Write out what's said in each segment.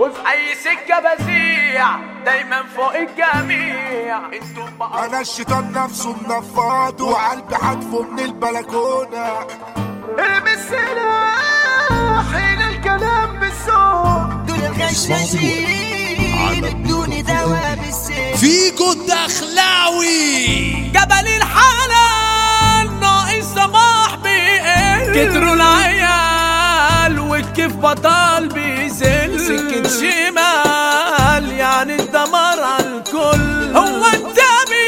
وفي اي سكة بزيع دايما فوق الجميع انتم بقى انا الشيطان نفسه منفض وقلبي حدفه من البلكونه ارمي السلاح الى الكلام بالسوق دول الغشاشين ادوني دواء بالسيف فيجو الدخلاوي جبل الحلال ناقص سماح بيقل كتروا العيال والكيف بطال بيزل سكة شمال يعني الدمار على الكل هو انت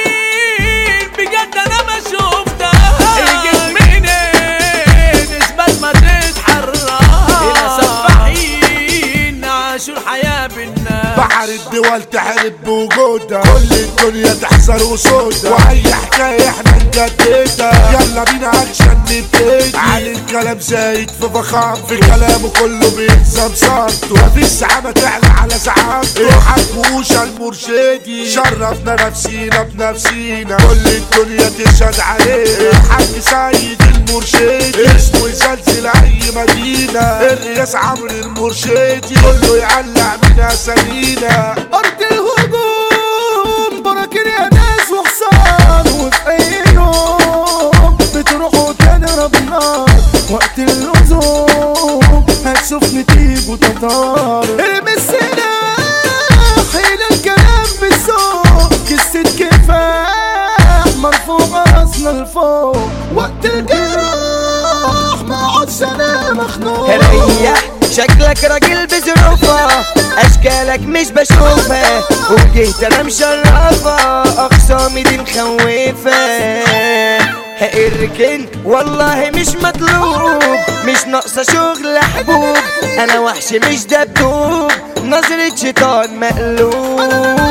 مين بجد انا ما شفتك الجيت منين اثبت ما تتحرك هنا سفاحين عاشوا الحياة بالناس بحر الدول تحارب بوجودها كل الدنيا تحذر وسودها واي حكايه احنا نجددها يلا بينا اكشن نبتدي علي الكلام زايد في فخام في كلامه كله بيلزم صمت ومفيش سعامة تعلى على سعامته الحكوش المرشدي شرفنا نفسينا بنفسينا كل الدنيا تشهد عليه الحاج سيد المرشدي اسمه يزلزل اي مدينة الرياس عمرو المرشدي كله يعلق من اسامينا أرض الهجوم براكين يا ناس وحصان وفي أي يوم بتروحوا تضرب النار وقت اللزوم هتشوفني تيجوا تطار ارمي السلاح إلى الكلام بالسوق قصة كفاح مرفوع راسنا لفوق وقت الجراح ما عادش أنا مخنوق ريح شكلك راجل بظروفها اشكالك مش بشوفها وجهت انا مشرفة اخصامي دي مخوفة اركن والله مش مطلوب مش ناقصة شغل حبوب انا وحش مش دبدوب نظرة شيطان مقلوب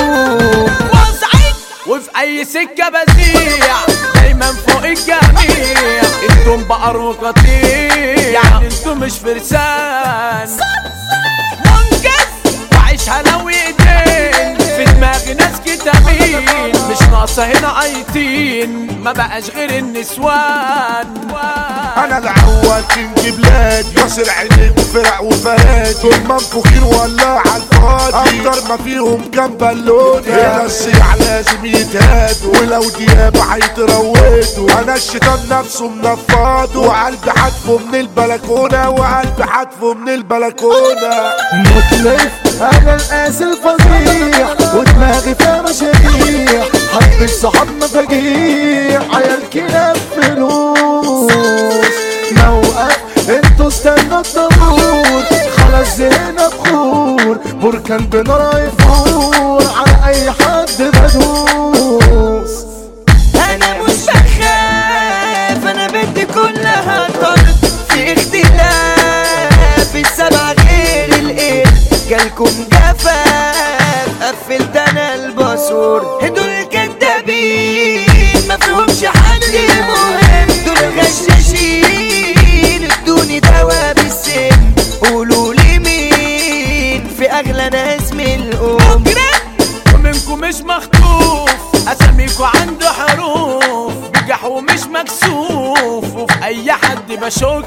وسعيد وفي اي سكة بزيع دايما فوق الجميع انتم بقر وقطيع يعني انتم مش فرسان منجز وعيشها لو ايدين في دماغي ناس كتابين مش ناقصة هنا ايتين ما بقاش غير النسوان انا العوال كينج بلاد ياسر عينيك وفرع وفهاد دول منفوخين ولا على الفاضي اكتر ما فيهم كام بالون هنا السياح لازم يتهادوا ولو ديابة هيتروتوا انا الشيطان نفسه منفض وقلبي حدفه من البلكونة وقلبي حدفه من البلكونة متلف انا القاس الفظيع ودماغي فيها مشاريع حب الصحاب مفاجيع عيال كده فلوس موقف انتوا استنوا الطابور خلاص زهقنا بخور بركان بنار يفور على اي حد بدوس انا مش بخاف انا بدي كلها طرد في اختلاف السبع غير الايه جالكم جفاف قفلت انا الباسور دول كدابين ما فيهمش حد مهم دول غشاشين ادوني دوا بالسم قولوا لي مين في اغلى ناس من الام ومنكم مش مخطوف اساميكوا عنده حروف بجح ومش مكسوف وفي اي حد بشك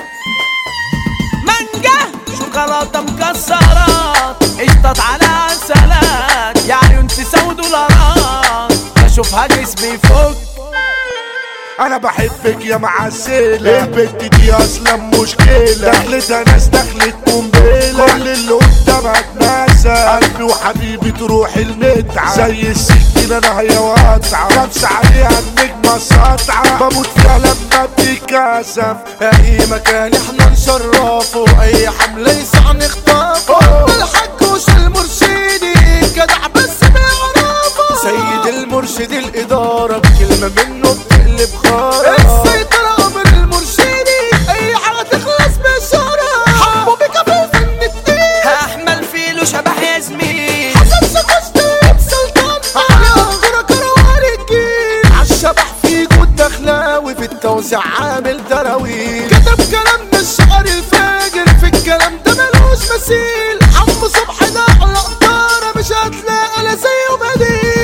مانجا شوكولاته مكسرات اشطط على عسلات يا عيون تساوي دولارات بشوفها جسمي يفك انا بحبك يا معسلة البت دي اصلا مشكلة دخلتها ناس دخلت قنبلة كل اللي قدامك ناسا قلبي وحبيبي تروح المتعة زي السكينة انا هي وقطعة لابسة عليها النجمة ساطعة بموت فيها لما بتتكسف اي مكان احنا نشرفه اي حملة يسع نخطفه الحق وش المرشدي جدع بس بيعرفه سيد المرشد الادارة بكلمة منه بتقلب خارة السيطرة امر المرشدي اي حاجة تخلص بشارة حبه بك في النتين هحمل فيلو شبح يا زميل حسن سكوستي بسلطان على انجرة كروان الجيل عالشبح فيك والدخلاوي في التوزيع عامل دراويل كتب كلامنا الشعر الفاجر في الكلام ده ملوش مثيل عم صبحي ده على قدارة مش هتلاقي لا زيه بديل